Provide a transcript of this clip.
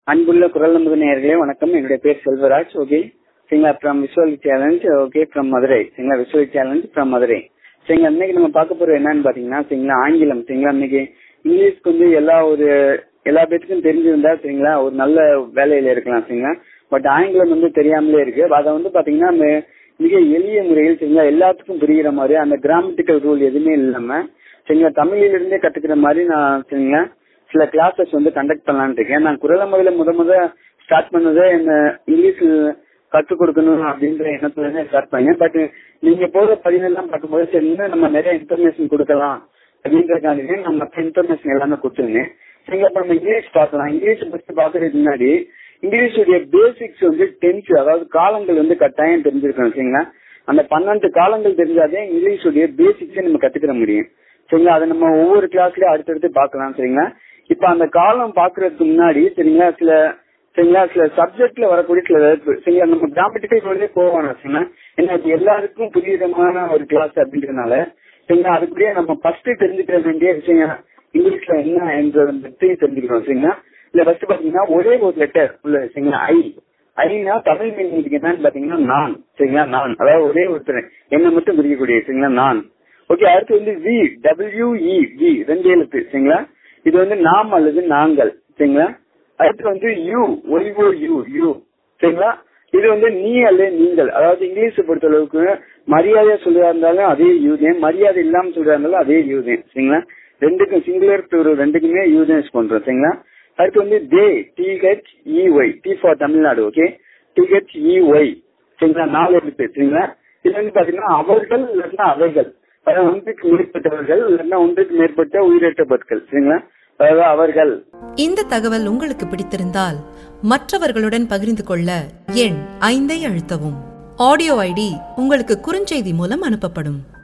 அன்புள்ள குரல் நம்பது நேயர்களே வணக்கம் என்னுடைய பேர் செல்வராஜ் ஓகே சரிங்களா from visual challenge okay from Madurai சரிங்களா விஷுவல் சேலஞ்ச் ஃப்ரம் மதுரை சரிங்களா இன்னைக்கு நம்ம பார்க்க போறது என்னன்னு பாத்தீங்கன்னா சரிங்களா ஆங்கிலம் சரிங்களா இன்னைக்கு இங்கிலீஷ்க்கு வந்து எல்லா ஒரு எல்லா பேத்துக்கும் தெரிஞ்சிருந்தா சரிங்களா ஒரு நல்ல வேலையில இருக்கலாம் சரிங்களா பட் ஆங்கிலம் வந்து தெரியாமலே இருக்கு அதை வந்து பாத்தீங்கன்னா மி- மிக எளிய முறையில் சரிங்களா எல்லாத்துக்கும் புரிகிற மாதிரி அந்த கிராமட்டிக்கல் ரூல் எதுவுமே இல்லாம சரிங்களா தமிழில இருந்தே கத்துக்கிற மாதிரி நான் சரிங்களா சில கிளாஸஸ் வந்து கண்டக்ட் பண்ணலாம்னு இருக்கேன் நான் குரலமையில முத முத ஸ்டார்ட் பண்ணதே இந்த இங்கிலீஷ் கற்றுக் கொடுக்கணும் அப்படின்ற எண்ணத்துல தான் ஸ்டார்ட் பண்ணேன் பட் நீங்க போற பதினெல்லாம் பார்க்கும்போது சரி இன்னும் நம்ம நிறைய இன்ஃபர்மேஷன் கொடுக்கலாம் அப்படின்றதுக்காண்டி நம்ம மற்ற இன்ஃபர்மேஷன் எல்லாமே கொடுத்துருந்தேன் சரிங்களா இப்ப நம்ம இங்கிலீஷ் பார்க்கலாம் இங்கிலீஷ் ஃபர்ஸ்ட் பாக்குறதுக்கு முன்னாடி இங்கிலீஷுடைய பேசிக்ஸ் வந்து டென்ஸ் அதாவது காலங்கள் வந்து கட்டாயம் தெரிஞ்சிருக்கணும் சரிங்களா அந்த பன்னெண்டு காலங்கள் தெரிஞ்சாதே இங்கிலீஷுடைய பேசிக்ஸை நம்ம கத்துக்கிற முடியும் சரிங்களா அதை நம்ம ஒவ்வொரு கிளாஸ்லயும் அடுத்தடுத்து பார்க்கலாம் சரிங்களா இப்ப அந்த காலம் பாக்குறதுக்கு முன்னாடி சரிங்களா சில சரிங்களா சில சப்ஜெக்ட்ல வரக்கூடிய சில இருக்கு. சரிங்களா நம்ம கிராமட்டிக்கல் ரோலே போவோம் சரிங்களா ஏன்னா இது எல்லாருக்கும் புரியுதமான ஒரு கிளாஸ் அப்படின்றதுனால சரிங்களா அதுக்குள்ளேயே நம்ம ஃபர்ஸ்ட் தெரிஞ்சுக்க வேண்டிய விஷயம் இங்கிலீஷ்ல என்ன என்றதை பற்றி தெரிஞ்சுக்கிறோம் சரிங்களா இல்ல ஃபர்ஸ்ட் பாத்தீங்கன்னா ஒரே ஒரு லெட்டர் உள்ள சரிங்களா ஐ ஐனா தமிழ் மீனிங் என்னன்னு பாத்தீங்கன்னா நான் சரிங்களா நான் அதாவது ஒரே ஒருத்தர் என்ன மட்டும் குறிக்கக்கூடிய சரிங்களா நான் ஓகே அடுத்து வந்து வி டபிள்யூஇ வி ரெண்டு எழுத்து சரிங்களா இது வந்து நாம் அல்லது நாங்கள் சரிங்களா அடுத்து வந்து யூ ஒய்ஓ யூ யூ சரிங்களா இது வந்து நீ அல்லது நீங்கள் அதாவது இங்கிலீஷ் பொறுத்த அளவுக்கு மரியாதையா சொல்றதா இருந்தாலும் அதே யூதேன் மரியாதை இல்லாம சொல்றதா இருந்தாலும் அதே யூதேன் சரிங்களா ரெண்டுக்கும் சிங்குலர் ப்ளூரல் ரெண்டுக்குமே யூதேன் யூஸ் பண்றோம் சரிங்களா அடுத்து வந்து தே DH EY D for Tamil Nadu okay DH EY சரிங்களா நாலு எழுத்து சரிங்களா இது வந்து பாத்தீங்கன்னா அவர்கள் இல்லைன்னா அவைகள் அதாவது ஒன்றுக்கு மேற்பட்டவர்கள் இல்லைன்னா ஒன்றுக்கு மேற்பட்ட உயிரற்ற பொருட்கள் சரிங்களா அதாவது அவர்கள் இந்த தகவல் உங்களுக்கு பிடித்திருந்தால் மற்றவர்களுடன் பகிர்ந்து கொள்ள எண் ஐந்தை அழுத்தவும் ஆடியோ ஐடி உங்களுக்கு குறுஞ்செய்தி மூலம் அனுப்பப்படும்